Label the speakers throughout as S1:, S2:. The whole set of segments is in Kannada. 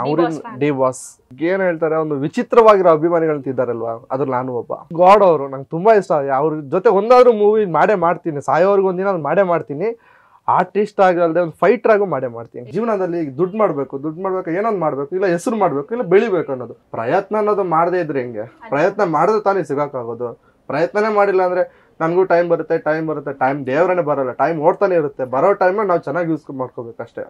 S1: ಅವ್ರಿಂದ
S2: fan.
S1: ಡಿ ಬಾಸ್ ಏನ್ ಹೇಳ್ತಾರೆ ಒಂದು ವಿಚಿತ್ರವಾಗಿರೋ ಅಭಿಮಾನಿಗಳು ಇದ್ದಾರಲ್ವಾ ಅದ್ರ ನಾನು ಒಬ್ಬ ಗಾಡ್ ಅವರು ನಂಗೆ ತುಂಬಾ ಇಷ್ಟ ಅವ್ರ ಜೊತೆ ಒಂದಾದ್ರೂ ಮೂವಿ ಮಾಡೇ ಮಾಡ್ತೀನಿ ಸಾಯೋವರೆಗೂ ಒಂದಿನ ಅದ್ ಮಾಡೇ ಮಾಡ್ತೀನಿ ಆರ್ಟಿಸ್ಟ್ ಆಗಲ್ದೆ ಒಂದು ಫೈಟರ್ ಆಗು ಮಾಡೇ ಮಾಡ್ತೀನಿ ಜೀವನದಲ್ಲಿ ದುಡ್ಡು ಮಾಡ್ಬೇಕು ದುಡ್ಡು ಮಾಡ್ಬೇಕು ಏನೊಂದು ಮಾಡ್ಬೇಕು ಇಲ್ಲ ಹೆಸರು ಮಾಡ್ಬೇಕು ಇಲ್ಲ ಬೆಳಿಬೇಕು ಅನ್ನೋದು ಪ್ರಯತ್ನ ಅನ್ನೋದು ಮಾಡದೇ ಇದ್ರೆ ಹೆಂಗೆ ಪ್ರಯತ್ನ ಮಾಡಿದ್ರೆ ತಾನೇ ಸಿಗಾಕಾಗೋದು ಪ್ರಯತ್ನನೇ ಮಾಡಿಲ್ಲ ಅಂದ್ರೆ ನನಗೂ ಟೈಮ್ ಬರುತ್ತೆ ಟೈಮ್ ಬರುತ್ತೆ ಟೈಮ್ ದೇವರೇ ಬರಲ್ಲ ಟೈಮ್ ಓಡ್ತಾನೆ ಇರುತ್ತೆ ಬರೋ ಟೈಮ್ ನಾವು ಚೆನ್ನಾಗಿ ಯೂಸ್ ಮಾಡ್ಕೋಬೇಕಷ್ಟೇ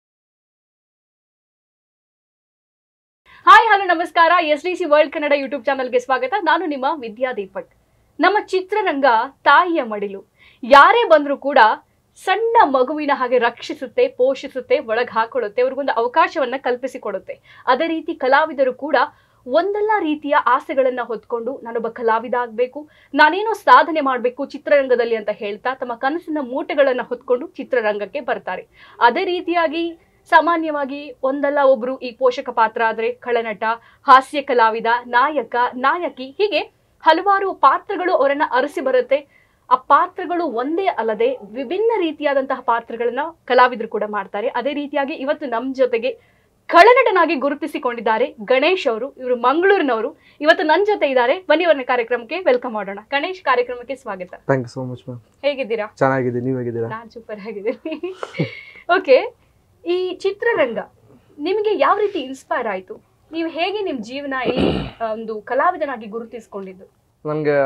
S2: ಹಾಯ್ ಹಲೋ ನಮಸ್ಕಾರ S D C world Kannada YouTube ಚಾನಲ್ಗೆ ಸ್ವಾಗತ ನಾನು ನಿಮ್ಮ ವಿದ್ಯಾ ದೀಪಕ್ ನಮ್ಮ ಚಿತ್ರರಂಗ ತಾಯಿಯ ಮಡಿಲು ಯಾರೇ ಬಂದರೂ ಕೂಡ ಸಣ್ಣ ಮಗುವಿನ ಹಾಗೆ ರಕ್ಷಿಸುತ್ತೆ ಪೋಷಿಸುತ್ತೆ ಒಳಗೆ ಹಾಕೊಳ್ಳುತ್ತೆ ಅವ್ರಿಗೊಂದು ಅವಕಾಶವನ್ನ ಕಲ್ಪಿಸಿಕೊಡುತ್ತೆ ಅದೇ ರೀತಿ ಕಲಾವಿದರು ಕೂಡ ಒಂದಲ್ಲ ರೀತಿಯ ಆಸೆಗಳನ್ನ ಹೊತ್ಕೊಂಡು ನಾನೊಬ್ಬ ಕಲಾವಿದ ಆಗ್ಬೇಕು ನಾನೇನೋ ಸಾಧನೆ ಮಾಡಬೇಕು ಚಿತ್ರರಂಗದಲ್ಲಿ ಅಂತ ಹೇಳ್ತಾ ತಮ್ಮ ಕನಸಿನ ಮೂಟೆಗಳನ್ನ ಹೊತ್ಕೊಂಡು ಚಿತ್ರರಂಗಕ್ಕೆ ಬರ್ತಾರೆ ಅದೇ ರೀತಿಯಾಗಿ ಸಾಮಾನ್ಯವಾಗಿ ಒಂದಲ್ಲ ಒಬ್ರು ಈ ಪೋಷಕ ಪಾತ್ರ ಆದ್ರೆ ಖಳನಟ ಹಾಸ್ಯ ಕಲಾವಿದ ನಾಯಕ ನಾಯಕಿ ಹೀಗೆ ಹಲವಾರು ಪಾತ್ರಗಳು ಅವರನ್ನ ಅರಸಿ ಬರುತ್ತೆ ಆ ಪಾತ್ರಗಳು ಒಂದೇ ಅಲ್ಲದೆ ವಿಭಿನ್ನ ರೀತಿಯಾದಂತಹ ಪಾತ್ರಗಳನ್ನ ಕಲಾವಿದರು ಕೂಡ ಮಾಡ್ತಾರೆ ಅದೇ ರೀತಿಯಾಗಿ ಇವತ್ತು ನಮ್ಮ ಜೊತೆಗೆ ಖಳನಟನಾಗಿ ಗುರುತಿಸಿಕೊಂಡಿದ್ದಾರೆ ಗಣೇಶ್ ಅವರು ಇವರು ಮಂಗಳೂರಿನವರು ಇವತ್ತು ನನ್ನ ಜೊತೆ ಇದ್ದಾರೆ ಬನ್ನಿ ಅವರನ್ನ ಕಾರ್ಯಕ್ರಮಕ್ಕೆ ವೆಲ್ಕಮ್ ಮಾಡೋಣ ಗಣೇಶ್ ಕಾರ್ಯಕ್ರಮಕ್ಕೆ ಸ್ವಾಗತ
S1: thank you so much ma'am
S2: ಹೇಗಿದ್ದೀರಾ
S1: ಚೆನ್ನಾಗಿದ್ದೀನಿ ನೀವು ಹೇಗಿದ್ದೀರಾ
S2: ನಾನ್ ಸೂಪರ್ ಆಗಿದ್ದೀನಿ ಓಕೆ ಈ ಚಿತ್ರರಂಗ ನಿಮಗೆ ಯಾವ ರೀತಿ ಇನ್ಸ್ಪೈರ್ ಆಯ್ತು ನೀವು ಹೇಗೆ ನಿಮ್ಮ ಜೀವನ ಇಲ್ಲಿ ಆ, ಒಂದು ಕಲಾವಿದನಾಗಿ ಗುರುತಿಸ್ಕೊಂಡಿದ್ದು
S1: ನನಗೆ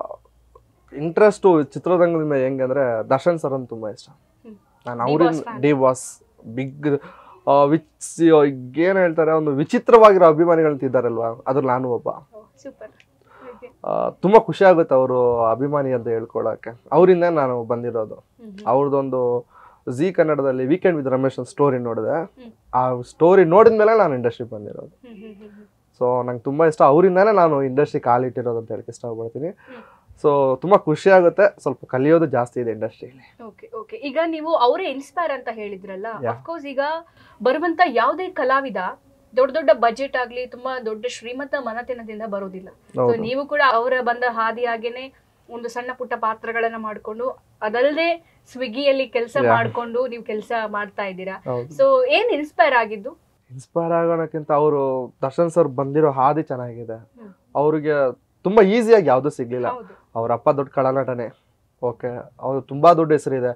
S1: ಇಂಟ್ರೆಸ್ಟು ಚಿತ್ರರಂಗದ ಮೇಲೆ ಹೆಂಗೆ ಅಂದರೆ ದರ್ಶನ್ ಸರ್ ಅಂತ ತುಂಬ ಇಷ್ಟ
S2: ಹ್ಮ್.
S1: ನಾನು
S2: ಡಿ
S1: ಅವ್ರಿಂದ
S2: boss fan.
S1: D boss big ವಿಚ್ ಏನು ಹೇಳ್ತಾರೆ ಒಂದು ವಿಚಿತ್ರವಾಗಿರೋ ಅಭಿಮಾನಿಗಳು ಇದ್ದಾರಲ್ವಾ ಅದ್ರ ನಾನು ಒಬ್ಬ
S2: ಸೂಪರ್
S1: ಆ, ತುಂಬ ಖುಷಿ ಆಗುತ್ತೆ ಅವರು ಅಭಿಮಾನಿ ಅಂತ ಹೇಳ್ಕೊಳಕ್ಕೆ ಅವರಿಂದ ನಾನು ಬಂದಿರೋದು ಅವ್ರದ್ದೊಂದು ಜಿ ಕನ್ನಡದಲ್ಲಿ ವೀಕೆಂಡ್ ವಿತ್ ರಮೇಶ್ ಸ್ಟೋರಿ ನೋಡಿದೆ
S2: ಹ್ಮ್.
S1: ಆ ಸ್ಟೋರಿ ನೋಡಿದ ಮೇಲೆ ನಾನು ಇಂಡಸ್ಟ್ರಿಗೆ ಬಂದಿರೋದು ಸೊ ನಂಗೆ ತುಂಬ ಇಷ್ಟ ಅವರಿಂದಾನೇ ನಾನು ಇಂಡಸ್ಟ್ರಿ ಕಾಲಿಟ್ಟಿರೋದು ಅಂತ ಹೇಳಕ್ಕೆ ಇಷ್ಟಪಡ್ತೀನಿ
S2: ಹ್ಮ್.
S1: ಸೊ ತುಂಬ ಖುಷಿ ಆಗುತ್ತೆ ಸ್ವಲ್ಪ ಕಲಿಯೋದು ಜಾಸ್ತಿ ಇದೆ ಇಂಡಸ್ಟ್ರಿಯಲ್ಲಿ
S2: ಓಕೆ ಓಕೆ ಈಗ ನೀವು ಅವರೇ ಇನ್ಸ್ಪೈರ್ ಅಂತ ಹೇಳಿದ್ರಲ್ಲ
S1: Yeah.
S2: ಅಫ್ಕೋರ್ಸ್ ಈಗ ಬರುವಂತ ಯಾವುದೇ ಕಲಾವಿದ ದೊಡ್ಡ ದೊಡ್ಡ ಬಜೆಟ್ ಆಗ್ಲಿ ತುಂಬಾ ದೊಡ್ಡ ಶ್ರೀಮಂತ ಮನತನದಿಂದ ಬರೋದಿಲ್ಲ ಸೊ
S1: ಹೌದು
S2: ನೀವು ಕೂಡ ಅವರ ಬಂದ ಹಾದಿಯಾಗೇನೆ ಒಂದು ಸಣ್ಣ ಪುಟ್ಟ ಪಾತ್ರಗಳನ್ನ ಮಾಡ್ಕೊಂಡು ಅದಲ್ಲದೆ ಸ್ವಿಗ್ಗಿಯಲ್ಲಿ ಕೆಲಸ
S1: Yeah.
S2: ಮಾಡ್ಕೊಂಡು ನೀವು ಕೆಲಸ ಮಾಡ್ತಾ ಇದ್ದೀರಾ
S1: ಹೌದು
S2: ಸೊ ಏನ್ ಇನ್ಸ್ಪೈರ್ ಆಗಿದ್ದು
S1: ಇನ್ಸ್ಪೈರ್ ಆಗೋಣಕ್ಕಿಂತ ಅವರು ದರ್ಶನ್ ಸರ್ ಬಂದಿರೋ ಹಾದಿ ಚೆನ್ನಾಗಿದೆ
S2: ಹ್ಮ್.
S1: ಅವ್ರಿಗೆ ತುಂಬ ಈಸಿಯಾಗಿ ಯಾವುದೂ ಸಿಗ್ಲಿಲ್ಲ
S2: ಹೌದು
S1: ಅವ್ರ ಅಪ್ಪ ದೊಡ್ಡ ಕಳನಟನೆ ಓಕೆ ಅವ್ರು ತುಂಬ ದೊಡ್ಡ ಹೆಸರಿದೆ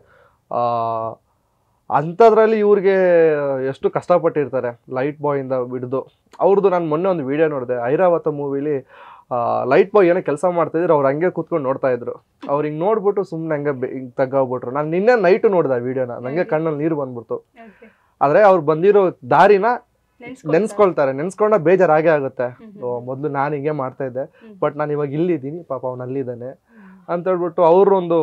S1: ಅಂಥದ್ರಲ್ಲಿ ಇವ್ರಿಗೆ ಎಷ್ಟು ಕಷ್ಟಪಟ್ಟಿರ್ತಾರೆ ಲೈಟ್ ಬಾಯಿಂದ ಹಿಡಿದು ಅವ್ರದ್ದು ನಾನು ಮೊನ್ನೆ ಒಂದು ವಿಡಿಯೋ ನೋಡಿದೆ ಐರಾವತ ಮೂವಿಲಿ ಲೈಟ್ ಬಾಯ್ ಏನೋ ಕೆಲಸ ಮಾಡ್ತಿದ್ರು ಅವ್ರು ಹಂಗೆ ಕೂತ್ಕೊಂಡು ನೋಡ್ತಾ ಇದ್ರು ಅವ್ರು ಹಿಂಗೆ ನೋಡ್ಬಿಟ್ಟು ಸುಮ್ಮನೆ ಹಂಗೆ ಬೆ- ಹಿಂಗ್ ತಗ್ಗೋಗ್ಬಿಟ್ರು ನಾನು ನಿನ್ನೆ ನೈಟು ನೋಡಿದೆ ವಿಡಿಯೋನ ನನಗೆ ಕಣ್ಣಲ್ಲಿ ನೀರು ಬಂದ್ಬಿಡ್ತು
S2: Okay.
S1: ಆದರೆ ಅವ್ರು ಬಂದಿರೋ ದಾರಿನ
S2: ನೆನ್ಸ್ಕೊಳ್ತಾ-
S1: ನೆನ್ಸ್ಕೊಳ್ತಾರೆ ನೆನ್ಸ್ಕೊಂಡ ಬೇಜಾರಾಗೇ ಆಗುತ್ತೆ
S2: ಹ್ಮ್, ಹ್ಮ್,
S1: ಓ, ಮೊದ್ಲು ನಾನು ಹಿಂಗೆ ಮಾಡ್ತಾ ಇದ್ದೆ
S2: ಹ್ಮ್.
S1: ಬಟ್ ನಾನು ಇವಾಗ ಇಲ್ಲಿದ್ದೀನಿ ಪಾಪ ಅವ್ನು ಅಲ್ಲಿದ್ದಾನೆ
S2: ಹ್ಮ್.
S1: ಅಂತ ಹೇಳ್ಬಿಟ್ಟು ಅವ್ರೊಂದು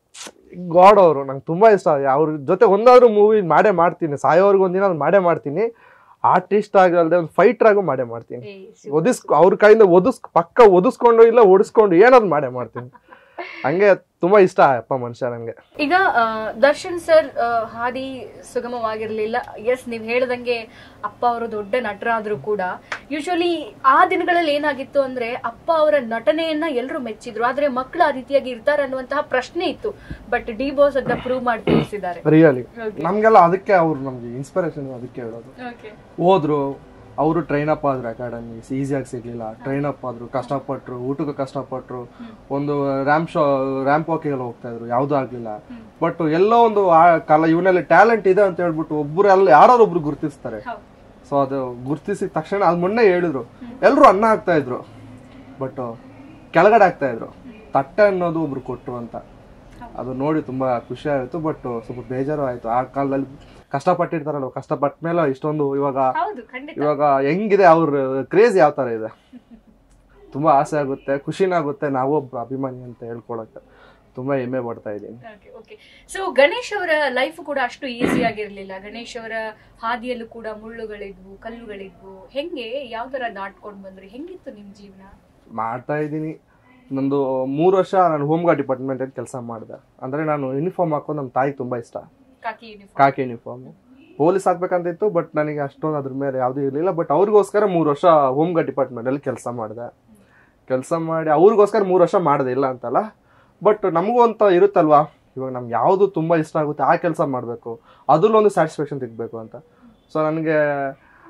S1: ಗಾಡ್ ಅವರು ನಂಗೆ ತುಂಬಾ ಇಷ್ಟ ಅವ್ರ ಜೊತೆ ಒಂದಾದ್ರೂ ಮೂವಿ ಮಾಡೇ ಮಾಡ್ತೀನಿ ಸಾಯೋವರೆಗೂ ಒಂದಿನ ಅದ್ ಮಾಡೇ ಮಾಡ್ತೀನಿ ಆರ್ಟಿಸ್ಟ್ ಆಗಲ್ದೆ ಒಂದು ಫೈಟರ್ ಆಗು ಮಾಡೇ ಮಾಡ್ತೀನಿ
S2: ಏ, super.
S1: ಒದಿಸ್ ಅವ್ರ ಕೈಯಿಂದ ಒದಿಸ್ ಪಕ್ಕ ಒದಿಸ್ಕೊಂಡು ಇಲ್ಲ ಓಡಿಸ್ಕೊಂಡು ಏನಾದ್ರು ಮಾಡೇ ಮಾಡ್ತೀನಿ ಹಂಗೆ ತುಂಬಾ ಇಷ್ಟ ಅಪ್ಪ ಮನುಷ್ಯ ನಂಗೆ
S2: ಈಗ ಆ, ದರ್ಶನ್ ಸರ್ ಆ, ಹಾದಿ ಸುಗಮವಾಗಿರ್ಲಿಲ್ಲ ಎಸ್ ನೀವ್ ಹೇಳ್ದಂಗೆ ಅಪ್ಪ ಅವರು ದೊಡ್ಡ ನಟರಾದ್ರೂ ಕೂಡ ಯೂಶಲಿ ಆ ದಿನಗಳಲ್ಲಿ ಏನಾಗಿತ್ತು ಅಂದ್ರೆ ಅಪ್ಪ ಅವರ ನಟನೆಯನ್ನ ಎಲ್ಲರೂ ಮೆಚ್ಚಿದ್ರು ಆದ್ರೆ ಮಕ್ಕಳು ಆ ರೀತಿಯಾಗಿ ಇರ್ತಾರೆ ಅನ್ನುವಂತಹ ಪ್ರಶ್ನೆ ಇತ್ತು ಬಟ್ ಡಿ ಬಾಸ್ ಅದನ್ನ ಪ್ರೂವ್ ಮಾಡಿ ತಿಳಿಸಿದ್ದಾರೆ
S1: ರಿಯಲಿ ನಮ್ಗೆಲ್ಲ ಅದಕ್ಕೆ ಅವ್ರು ನಮ್ಗೆ ಇನ್ಸ್ಪಿರೇಷನ್ ಅದಕ್ಕೆ ಹೇಳೋದು ಹೋದ್ರು ಅವರು ಟ್ರೈನ್ ಅಪ್ ಆದ್ರು ಅಕಾಡೆಮಿ ಈಸಿಯಾಗಿ ಸಿಗ್ಲಿಲ್ಲ ಟ್ರೈನ್ ಅಪ್ ಆದ್ರು ಕಷ್ಟಪಟ್ರು ಊಟಕ್ಕೆ ಕಷ್ಟಪಟ್ರು ಒಂದು ರ್ಯಾಂಪ್ ಶೋ ರ್ಯಾಂಪ್ ವಾಕಿಗೆಲ್ಲ ಹೋಗ್ತಾ ಇದ್ರು ಯಾವ್ದು ಆಗ್ಲಿಲ್ಲ ಬಟ್ ಎಲ್ಲೋ ಒಂದು ಆ ಕಲ ಇವನಲ್ಲಿ ಟ್ಯಾಲೆಂಟ್ ಇದೆ ಅಂತ ಹೇಳ್ಬಿಟ್ಟು ಒಬ್ರು ಎಲ್ಲ ಯಾರೋ ಒಬ್ರು ಗುರ್ತಿಸ್ತಾರೆ ಸೊ ಅದು ಗುರ್ತಿಸಿದ ತಕ್ಷಣ ಅದ್ ಮೊನ್ನೆ ಹೇಳಿದ್ರು ಎಲ್ರು ಅನ್ನ ಹಾಕ್ತಾ ಇದ್ರು ಬಟ್ ಕೆಳಗಡೆ ಆಗ್ತಾ ಇದ್ರು ತಟ್ಟೆ ಅನ್ನೋದು ಒಬ್ರು ಕೊಟ್ರು ಅಂತ ಅದು ನೋಡಿ ತುಂಬಾ ಖುಷಿ ಆಯ್ತು ಬಟ್ ಸ್ವಲ್ಪ ಬೇಜಾರು ಆಯ್ತು ಆ ಕಾಲದಲ್ಲಿ ಕಷ್ಟಪಟ್ಟಿರ್ತಾರಲ್ಲ ಕಷ್ಟಪಟ್ಟ ಮೇಲೆ ಇಷ್ಟೊಂದು ಇವಾಗ
S2: ಹೌದು ಖಂಡಿತ
S1: ಇವಾಗ ಹೆಂಗಿದೆ ಅವ್ರ ಕ್ರೇಜ್ ಯಾವ ತರ ಇದೆ ತುಂಬಾ ಆಸೆ ಆಗುತ್ತೆ ಖುಷಿನಾಗುತ್ತೆ ನಾವು ಒಬ್ಬ ಅಭಿಮಾನಿ ಅಂತ ಹೇಳ್ಕೊಳಕ್ಕೆ ತುಂಬಾ ಹೆಮ್ಮೆ ಪಡ್ತಾ ಇದ್ದೀನಿ
S2: ಓಕೆ ಸೊ ಗಣೇಶ್ ಅವರ ಲೈಫ್ ಕೂಡ ಅಷ್ಟು ಈಸಿ ಆಗಿರ್ಲಿಲ್ಲ ಗಣೇಶ್ ಅವರ ಹಾದಿಯಲ್ಲೂ ಕೂಡ ಮುಳ್ಳುಗಳಿದ್ವು ಕಲ್ಲುಗಳಿದ್ವು ಹೆಂಗೆ ಯಾವ ತರ ದಾಟ್ಕೊಂಡ್ ಬಂದ್ರಿ ಹೆಂಗಿತ್ತು ನಿಮ್ ಜೀವನ
S1: ಮಾಡ್ತಾ ಇದ್ದೀನಿ ನಂದು ಮೂರು ವರ್ಷ ನಾನು ಹೋಮ್ ಗಾರ್ಡ್ ಡಿಪಾರ್ಟ್ಮೆಂಟ್ ಅಲ್ಲಿ ಕೆಲಸ ಮಾಡಿದೆ ಅಂದ್ರೆ ನಾನು ಯೂನಿಫಾರ್ಮ್ ಹಾಕೊಂಡು ನಮ್ಮ ತಾಯಿಗೆ ತುಂಬಾ ಇಷ್ಟ
S2: khaki uniform
S1: khaki uniform police ಆಗ್ಬೇಕಂತ ಇತ್ತು ಬಟ್ ನನಗೆ ಅಷ್ಟೊಂದು ಅದ್ರ ಮೇಲೆ ಯಾವುದೂ ಇರಲಿಲ್ಲ ಬಟ್ ಅವ್ರಿಗೋಸ್ಕರ ಮೂರು ವರ್ಷ ಹೋಮ್ ಗಾರ್ಡ್ ಡಿಪಾರ್ಟ್ಮೆಂಟ್ ಅಲ್ಲಿ ಕೆಲಸ ಮಾಡಿದೆ ಕೆಲಸ ಮಾಡಿ ಅವ್ರಿಗೋಸ್ಕರ ಮೂರು ವರ್ಷ ಮಾಡಿದೆ ಇಲ್ಲ ಅಂತಲ್ಲ ಬಟ್ ನಮಗೂ ಅಂತ ಇರುತ್ತಲ್ವಾ ಇವಾಗ ನಮ್ಗೆ ಯಾವುದು ತುಂಬ ಇಷ್ಟ ಆಗುತ್ತೆ ಆ ಕೆಲಸ ಮಾಡಬೇಕು ಅದ್ರಲ್ಲೊಂದು ಸ್ಯಾಟಿಸ್ಫ್ಯಾಕ್ಷನ್ ಸಿಗಬೇಕು ಅಂತ ಸೊ ನನಗೆ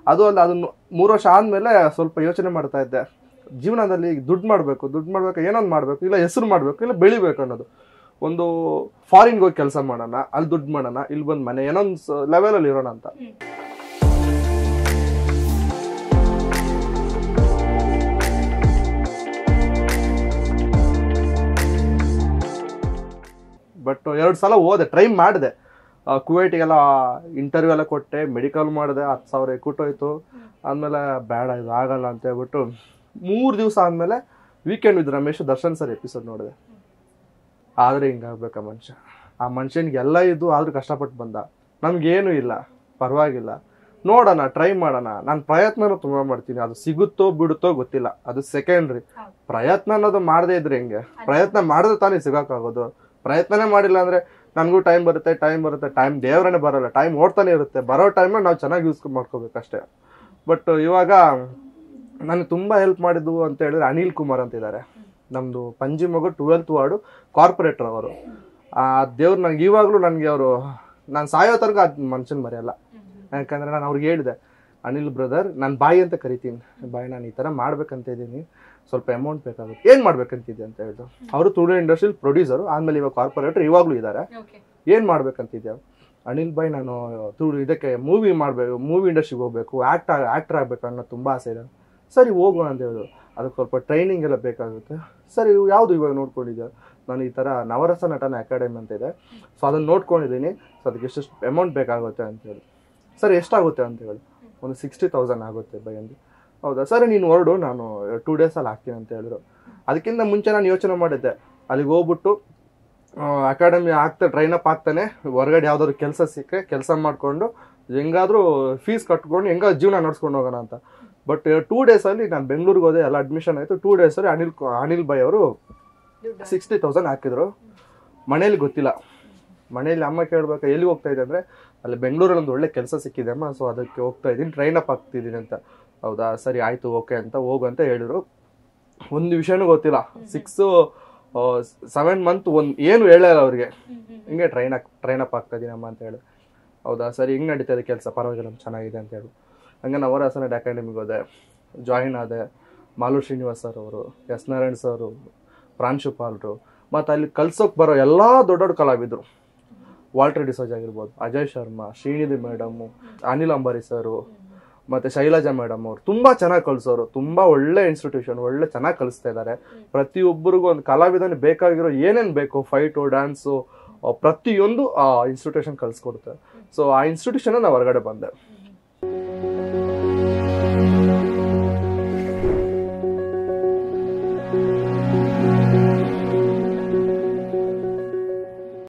S1: ಅದು ಅಲ್ಲ ಅದನ್ನು ಮೂರು ವರ್ಷ ಆದ್ಮೇಲೆ ಸ್ವಲ್ಪ ಯೋಚನೆ ಮಾಡ್ತಾ ಇದ್ದೆ ಜೀವನದಲ್ಲಿ ದುಡ್ಡು ಮಾಡಬೇಕು ದುಡ್ಡು ಮಾಡ್ಬೇಕು ಏನೊಂದು ಮಾಡಬೇಕು ಇಲ್ಲ ಹೆಸರು ಮಾಡಬೇಕು ಇಲ್ಲ ಬೆಳಿಬೇಕು ಅನ್ನೋದು ಒಂದು ಫಾರಿನ್ಗೆ ಹೋಗಿ ಕೆಲಸ ಮಾಡೋಣ ಅಲ್ಲಿ ದುಡ್ಡು ಮಾಡೋಣ ಇಲ್ಲಿ ಬಂದು ಮನೆ ಏನೊಂದು ಲೆವೆಲಲ್ಲಿ ಇರೋಣ ಅಂತ ಬಟ್ ಎರಡು ಸಲ ಹೋದೆ ಟ್ರೈ ಮಾಡಿದೆ ಕುವೈಟಿಗೆಲ್ಲ ಇಂಟರ್ವ್ಯೂ ಎಲ್ಲ ಕೊಟ್ಟೆ ಮೆಡಿಕಲ್ ಮಾಡಿದೆ ಹತ್ತು ಸಾವಿರ ಎಕ್ಕುಟ್ಟೋಯ್ತು ಆದಮೇಲೆ ಬೇಡ ಇದು ಆಗಲ್ಲ ಅಂತ ಹೇಳ್ಬಿಟ್ಟು ಮೂರು ದಿವಸ ಆದಮೇಲೆ weekend with Ramesh Darshan sir episode ನೋಡಿದೆ ಆದರೆ ಹಿಂಗಾಗ್ಬೇಕ ಮನುಷ್ಯ ಆ ಮನುಷ್ಯನಿಗೆ ಎಲ್ಲ ಇದ್ದು ಆದ್ರೂ ಕಷ್ಟಪಟ್ಟು ಬಂದ ನಮ್ಗೇನು ಇಲ್ಲ ಪರವಾಗಿಲ್ಲ ನೋಡೋಣ ಟ್ರೈ ಮಾಡೋಣ ನಾನು ಪ್ರಯತ್ನನೂ ತುಂಬ ಮಾಡ್ತೀನಿ ಅದು ಸಿಗುತ್ತೋ ಬಿಡುತ್ತೋ ಗೊತ್ತಿಲ್ಲ ಅದು ಸೆಕೆಂಡ್ರಿ
S2: ಹೌದು.
S1: ಪ್ರಯತ್ನ ಅನ್ನೋದು ಮಾಡದೇ ಇದ್ರೆ ಹೆಂಗೆ ಪ್ರಯತ್ನ ಮಾಡಿದ್ರೆ ತಾನೇ ಸಿಗೋಕ್ಕಾಗೋದು ಪ್ರಯತ್ನನೇ ಮಾಡಿಲ್ಲ ಅಂದ್ರೆ ನನಗೂ ಟೈಮ್ ಬರುತ್ತೆ ಟೈಮ್ ಬರುತ್ತೆ ಟೈಮ್ ದೇವರನ್ನೇ ಬರಲ್ಲ ಟೈಮ್ ಓಡ್ತಾನೆ ಇರುತ್ತೆ ಬರೋ ಟೈಮ್ನ ನಾವು ಚೆನ್ನಾಗಿ ಯೂಸ್ ಮಾಡ್ಕೋಬೇಕಷ್ಟೇ ಬಟ್ ಇವಾಗ ನನಗೆ ತುಂಬ ಹೆಲ್ಪ್ ಮಾಡಿದ್ದು ಅಂತ ಹೇಳಿದ್ರೆ ಅನಿಲ್ ಕುಮಾರ್ ಅಂತ ಇದ್ದಾರೆ ನಮ್ಮದು ಪಂಜಿ ಮಗು ಟ್ವೆಲ್ತ್ ವಾರ್ಡು ಕಾರ್ಪೊರೇಟರ್ ಅವರು ಆ ದೇವ್ರು ನನಗೆ ಇವಾಗಲೂ ನನಗೆ ಅವರು ನಾನು ಸಾಯೋ ತನಕ ಅದು ಮನುಷ್ಯನ ಮರೆಯಲ್ಲ ಯಾಕಂದ್ರೆ ನಾನು ಅವ್ರಿಗೆ ಹೇಳಿದೆ ಅನಿಲ್ ಬ್ರದರ್ ನಾನು ಬಾಯಿ ಅಂತ ಕರಿತೀನಿ ಬಾಯಿ ನಾನು ಈ ಥರ ಮಾಡ್ಬೇಕಂತ ಇದ್ದೀನಿ ಸ್ವಲ್ಪ ಅಮೌಂಟ್ ಬೇಕಾಗುತ್ತೆ ಏನು ಮಾಡ್ಬೇಕಂತಿದ್ದೆ ಅಂತ ಹೇಳಿದ್ರು ಅವರು ತುಳು ಇಂಡಸ್ಟ್ರಿಯಲ್ ಪ್ರೊಡ್ಯೂಸರು ಆಮೇಲೆ ಇವಾಗ ಕಾರ್ಪೊರೇಟರ್ ಇವಾಗಲೂ ಇದ್ದಾರೆ ಏನು ಮಾಡ್ಬೇಕಂತಿದ್ಯಾ ಅನಿಲ್ ಬಾಯ್ ನಾನು ತುಳು ಇದಕ್ಕೆ ಮೂವಿ ಮಾಡಬೇಕು ಮೂವಿ ಇಂಡಸ್ಟ್ರಿಗೆ ಹೋಗ್ಬೇಕು ಆ್ಯಕ್ಟ್ ಆ್ಯಕ್ಟರ್ ಆಗಬೇಕು ಅನ್ನೋ ತುಂಬ ಆಸೆ ಇದೆ ಸರಿ ಹೋಗೋಣ ಅಂತ ಹೇಳಿದ್ರು ಅದಕ್ಕೆ ಸ್ವಲ್ಪ ಟ್ರೈನಿಂಗ್ ಎಲ್ಲ ಬೇಕಾಗುತ್ತೆ ಸರಿ ಇವು ಯಾವುದು ಇವಾಗ ನೋಡ್ಕೊಂಡಿದ್ಯಾ ನಾನು ಈ ಥರ ನವರಸ ನಟನ ಅಕಾಡೆಮಿ ಅಂತ ಇದೆ ಸೊ ಅದನ್ನು ನೋಡ್ಕೊಂಡಿದ್ದೀನಿ ಸೊ ಅದಕ್ಕೆ ಎಷ್ಟೆಷ್ಟು ಅಮೌಂಟ್ ಬೇಕಾಗುತ್ತೆ ಅಂತ ಹೇಳಿ ಸರ್ ಎಷ್ಟಾಗುತ್ತೆ ಅಂತ ಹೇಳಿ ಒಂದು ಸಿಕ್ಸ್ಟಿ ತೌಸಂಡ್ ಆಗುತ್ತೆ ಬೈ ಅಂದು ಹೌದಾ ಸರಿ ನೀನು ಹೊರಡು ನಾನು ಟೂ ಡೇಸಲ್ಲಿ ಹಾಕ್ತೀನಿ ಅಂತ ಹೇಳಿದ್ರು ಅದಕ್ಕಿಂತ ಮುಂಚೆ ನಾನು ಯೋಚನೆ ಮಾಡಿದ್ದೆ ಅಲ್ಲಿಗೆ ಹೋಗ್ಬಿಟ್ಟು ಅಕಾಡೆಮಿ ಆಗ್ತಾ ಟ್ರೈನ್ ಅಪ್ ಆಗ್ತಾನೆ ಹೊರಗಡೆ ಯಾವ್ದಾದ್ರು ಕೆಲಸ ಸಿಕ್ಕರೆ ಕೆಲಸ ಮಾಡಿಕೊಂಡು ಹೆಂಗಾದ್ರೂ ಫೀಸ್ ಕಟ್ಕೊಂಡು ಹೆಂಗಾದ್ರು ಜೀವನ ನಡ್ಸ್ಕೊಂಡು ಹೋಗೋಣ ಅಂತ ಬಟ್ ಟೂ ಡೇಸಲ್ಲಿ ನಾನು ಬೆಂಗಳೂರಿಗೆ ಹೋದೆ ಎಲ್ಲ ಅಡ್ಮಿಷನ್ ಆಯಿತು ಟೂ ಡೇಸಲ್ಲಿ ಅನಿಲ್ ಕು- ಅನಿಲ್ ಬೈ ಅವರು ಸಿಕ್ಸ್ಟಿ ತೌಸಂಡ್ ಹಾಕಿದ್ರು ಮನೇಲಿ ಗೊತ್ತಿಲ್ಲ ಮನೇಲಿ ಅಮ್ಮ ಕೇಳ್ಬೇಕು ಎಲ್ಲಿ ಹೋಗ್ತಾ ಇದೆ ಅಂದರೆ ಅಲ್ಲಿ ಬೆಂಗಳೂರಲ್ಲಿ ಒಂದು ಒಳ್ಳೆ ಕೆಲಸ ಸಿಕ್ಕಿದೆ ಅಮ್ಮ ಸೊ ಅದಕ್ಕೆ ಹೋಗ್ತಾ ಇದ್ದೀನಿ ಟ್ರೈನ್ ಅಪ್ ಆಗ್ತಿದ್ದೀನಿ ಅಂತ ಹೌದಾ ಸರಿ ಆಯಿತು ಓಕೆ ಅಂತ ಹೋಗು ಅಂತ ಹೇಳಿದ್ರು ಒಂದು ವಿಷಯನೂ ಗೊತ್ತಿಲ್ಲ ಸಿಕ್ಸು ಸೆವೆನ್ ಮಂತ್ ಒಂದು ಏನು ಹೇಳಿಲ್ಲ ಅವ್ರಿಗೆ ಹಿಂಗೆ ಟ್ರೈನ್ ಅಪ್ ಟ್ರೈನ್ ಅಪ್ ಆಗ್ತಾ ಇದೀನಮ್ಮ ಅಂತ ಹೇಳಿ ಹೌದಾ ಸರಿ ಹಿಂಗೆ ನಡೀತಾ ಇದೆ ಕೆಲಸ ಪರವಾಗಿಲ್ಲ ಚೆನ್ನಾಗಿದೆ ಅಂತ ಹೇಳಿ ಹಂಗೆ ನವರಸನ ಅಕಾಡೆಮಿಗೆ ಹೋದೆ ಜಾಯಿನ್ ಆದೆ ಮಾಲು ಶ್ರೀನಿವಾಸ್ ಸರ್ ಅವರು ಎಸ್ ನಾರಾಯಣ್ ಸರ್ ಪ್ರಾಂಶುಪಾಲರು ಮತ್ತು ಅಲ್ಲಿ ಕಲ್ಸೋಕೆ ಬರೋ ಎಲ್ಲ ದೊಡ್ಡ ದೊಡ್ಡ ಕಲಾವಿದರು ವಾಲ್ಟರ್ ಡಿಸೋಜ್ ಆಗಿರ್ಬೋದು ಅಜಯ್ ಶರ್ಮಾ ಶ್ರೀನಿಧಿ ಮೇಡಮು ಅನಿಲ್ ಅಂಬಾರಿ ಸರು ಮತ್ತು ಶೈಲಜಾ ಮೇಡಮ್ ಅವರು ತುಂಬ ಚೆನ್ನಾಗಿ ಕಲಿಸೋರು ತುಂಬ ಒಳ್ಳೆ ಇನ್ಸ್ಟಿಟ್ಯೂಷನ್ ಒಳ್ಳೆ ಚೆನ್ನಾಗಿ ಕಲಿಸ್ತಾ ಇದ್ದಾರೆ ಪ್ರತಿಯೊಬ್ಬರಿಗೂ ಒಂದು ಕಲಾವಿದನಿಗೆ ಬೇಕಾಗಿರೋ ಏನೇನು ಬೇಕು ಫೈಟು ಡ್ಯಾನ್ಸು ಪ್ರತಿಯೊಂದು ಆ ಇನ್ಸ್ಟಿಟ್ಯೂಷನ್ ಕಲಿಸ್ಕೊಡುತ್ತೆ ಸೊ ಆ ಇನ್ಸ್ಟಿಟ್ಯೂಷನ್ ನಾವು ಹೊರಗಡೆ ಬಂದೆ